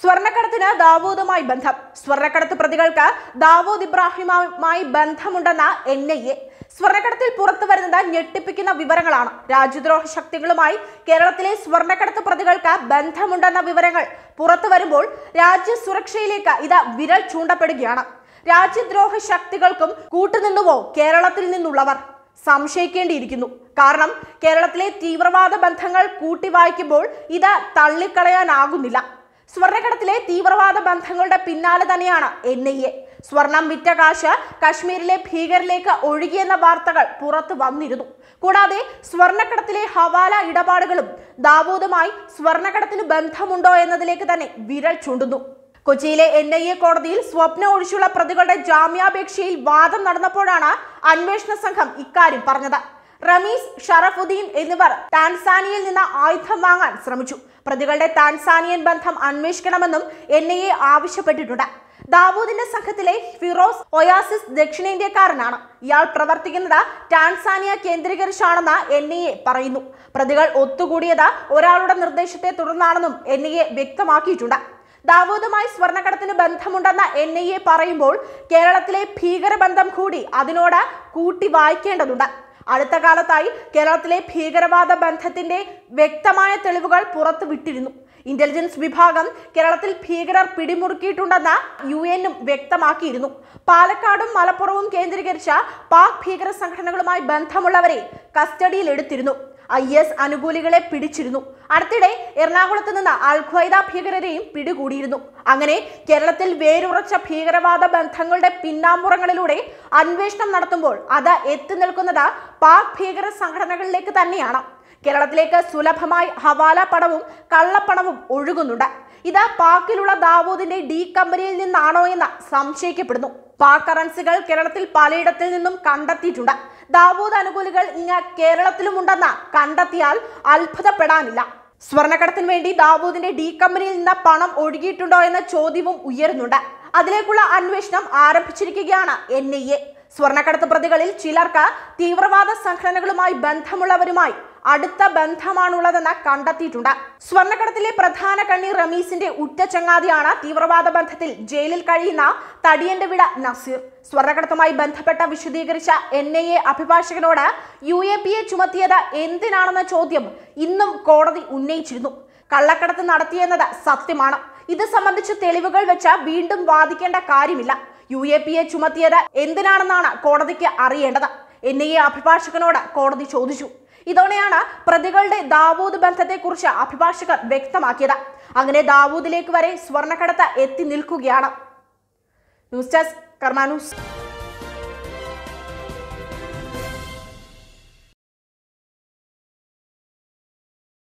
സ്വർണ്ണക്കടത്തിന് ദാവൂദുമായി ബന്ധം സ്വർണ്ണക്കടത്ത് പ്രതികൾക്ക് ദാവൂദ് ഇബ്രാഹിമുമായി ബന്ധമുണ്ടെന്ന എൻ ഐ എ സ്വർണ്ണക്കടത്തിൽ പുറത്തു വരുന്നത് ഞെട്ടിപ്പിക്കുന്ന വിവരങ്ങളാണ് രാജ്യദ്രോഹ ശക്തികളുമായി കേരളത്തിലെ സ്വർണ്ണക്കടത്ത് പ്രതികൾക്ക് ബന്ധമുണ്ടെന്ന വിവരങ്ങൾ പുറത്തു വരുമ്പോൾ രാജ്യ സുരക്ഷയിലേക്ക് ഇത് വിരൽ ചൂണ്ടപ്പെടുകയാണ് രാജ്യദ്രോഹ ശക്തികൾക്കും കൂട്ടുനിന്നുവോ കേരളത്തിൽ നിന്നുള്ളവർ സംശയിക്കേണ്ടിയിരിക്കുന്നു കാരണം കേരളത്തിലെ തീവ്രവാദ ബന്ധങ്ങൾ കൂട്ടി വായിക്കുമ്പോൾ ഇത് തള്ളിക്കളയാനാകുന്നില്ല സ്വർണ്ണക്കടത്തിലെ തീവ്രവാദ ബന്ധങ്ങളുടെ പിന്നാലെ തന്നെയാണ് എൻ ഐ എ സ്വർണം വിറ്റ കാശ് കശ്മീരിലെ ഭീകരലേക്ക് ഒഴുകിയെന്ന വാർത്തകൾ പുറത്തു വന്നിരുന്നു കൂടാതെ സ്വർണ്ണക്കടത്തിലെ ഹവാല ഇടപാടുകളും ദാവൂദുമായി സ്വർണ്ണക്കടത്തിന് ബന്ധമുണ്ടോ എന്നതിലേക്ക് തന്നെ വിരൽ ചൂണ്ടുന്നു കൊച്ചിയിലെ എൻ ഐ എ കോടതിയിൽ സ്വപ്ന ഒഴിച്ചുള്ള പ്രതികളുടെ ജാമ്യാപേക്ഷയിൽ വാദം നടന്നപ്പോഴാണ് അന്വേഷണ സംഘം ഇക്കാര്യം പറഞ്ഞത് റമീസ് ഷറഫുദ്ദീൻ എന്നിവർ ടാൻസാനിയയിൽ നിന്ന് ആയുധം വാങ്ങാൻ ശ്രമിച്ചു പ്രതികളുടെ ടാൻസാനിയൻ ബന്ധം അന്വേഷിക്കണമെന്നും എൻ ഐ എ ആവശ്യപ്പെട്ടിട്ടുണ്ട് ദാവൂദിന്റെ സംഘത്തിലെ ഫിറോസ് ഒയാസിസ് ദക്ഷിണേന്ത്യക്കാരനാണ് ഇയാൾ പ്രവർത്തിക്കുന്നത് ടാൻസാനിയ കേന്ദ്രീകരിച്ചാണെന്ന് എൻ ഐ എ പറയുന്നു പ്രതികൾ ഒത്തുകൂടിയത് ഒരാളുടെ നിർദ്ദേശത്തെ തുടർന്നാണെന്നും എൻ ഐ എ വ്യക്തമാക്കിയിട്ടുണ്ട് ദാവൂദുമായി സ്വർണ്ണക്കടത്തിന് ബന്ധമുണ്ടെന്ന എൻ ഐ എ പറയുമ്പോൾ കേരളത്തിലെ ഭീകരബന്ധം കൂടി അതിനോട് കൂട്ടി വായിക്കേണ്ടതുണ്ട് അടുത്ത കാലത്തായി കേരളത്തിലെ ഭീകരവാദ ബന്ധത്തിന്റെ വ്യക്തമായ തെളിവുകൾ പുറത്തു വിട്ടിരുന്നു ഇന്റലിജൻസ് വിഭാഗം കേരളത്തിൽ ഭീകരർ പിടിമുറുക്കിയിട്ടുണ്ടെന്ന് യു എന്നും വ്യക്തമാക്കിയിരുന്നു പാലക്കാടും മലപ്പുറവും കേന്ദ്രീകരിച്ച പാക് ഭീകര സംഘടനകളുമായി ബന്ധമുള്ളവരെ കസ്റ്റഡിയിൽ എടുത്തിരുന്നു ഐ എസ് അനുകൂലികളെ പിടിച്ചിരുന്നു അടുത്തിടെ എറണാകുളത്ത് നിന്ന് അൽ ഖ്വയ്ദ ഭീകരരെയും പിടികൂടിയിരുന്നു അങ്ങനെ കേരളത്തിൽ വേരുറച്ച ഭീകരവാദ ബന്ധങ്ങളുടെ പിന്നാമ്പുറങ്ങളിലൂടെ അന്വേഷണം നടത്തുമ്പോൾ അത് എത്തി നിൽക്കുന്നത് പാക് ഭീകര സംഘടനകളിലേക്ക് തന്നെയാണ് കേരളത്തിലേക്ക് സുലഭമായി ഹവാല പണവും കള്ളപ്പണവും ഒഴുകുന്നുണ്ട് ഇത് പാക്കിലുള്ള ദാവൂദിന്റെ ഡി കമ്പനിയിൽ നിന്നാണോ എന്ന് സംശയിക്കപ്പെടുന്നു പാക് കറൻസികൾ കേരളത്തിൽ പലയിടത്തിൽ നിന്നും കണ്ടെത്തിയിട്ടുണ്ട് ദാവൂദ് അനുകൂലികൾ ഇങ്ങ് കേരളത്തിലുമുണ്ടെന്ന് കണ്ടെത്തിയാൽ അത്ഭുതപ്പെടാനില്ല സ്വർണ്ണക്കടത്തിന് വേണ്ടി ദാവൂദിന്റെ ഡി കമ്പനിയിൽ നിന്ന് പണം ഒഴുകിയിട്ടുണ്ടോ എന്ന ചോദ്യവും ഉയരുന്നുണ്ട് അതിലേക്കുള്ള അന്വേഷണം ആരംഭിച്ചിരിക്കുകയാണ് എൻ ഐ എ സ്വർണ്ണക്കടത്ത് പ്രതികളിൽ ചിലർക്ക് തീവ്രവാദ സംഘടനകളുമായി ബന്ധമുള്ളവരുമായി അടുത്ത ബന്ധമാണുള്ളതെന്ന് കണ്ടെത്തിയിട്ടുണ്ട് സ്വർണ്ണക്കടത്തിലെ പ്രധാന കണ്ണി റമീസിന്റെ ഉറ്റ ചങ്ങാതിയാണ് തീവ്രവാദ ബന്ധത്തിൽ ജയിലിൽ കഴിയുന്ന തടിയന്റെ വിട നസീർ സ്വർണ്ണക്കടത്തുമായി ബന്ധപ്പെട്ട വിശദീകരിച്ച എൻ ഐ എ അഭിഭാഷകനോട് യു എ പി എ ചുമത്തിയത് എന്തിനാണെന്ന ചോദ്യം ഇന്നും കോടതി ഉന്നയിച്ചിരുന്നു കള്ളക്കടത്ത് നടത്തിയെന്നത് സത്യമാണ് ഇത് സംബന്ധിച്ച് തെളിവുകൾ വെച്ച് വീണ്ടും വാദിക്കേണ്ട കാര്യമില്ല യു എ പി എ ചുമത്തിയത് എന്തിനാണെന്നാണ് കോടതിക്ക് അറിയേണ്ടത് എൻ ഐ എ അഭിഭാഷകനോട് കോടതി ചോദിച്ചു ഇതോടെയാണ് പ്രതികളുടെ ദാവൂദ് ബന്ധത്തെക്കുറിച്ച് അഭിഭാഷകർ വ്യക്തമാക്കിയത് അങ്ങനെ ദാവൂദിലേക്ക് വരെ സ്വർണ്ണക്കടത്ത് എത്തി നിൽക്കുകയാണ് ന്യൂസ് ഡെസ്ക് കർമാ ന്യൂസ്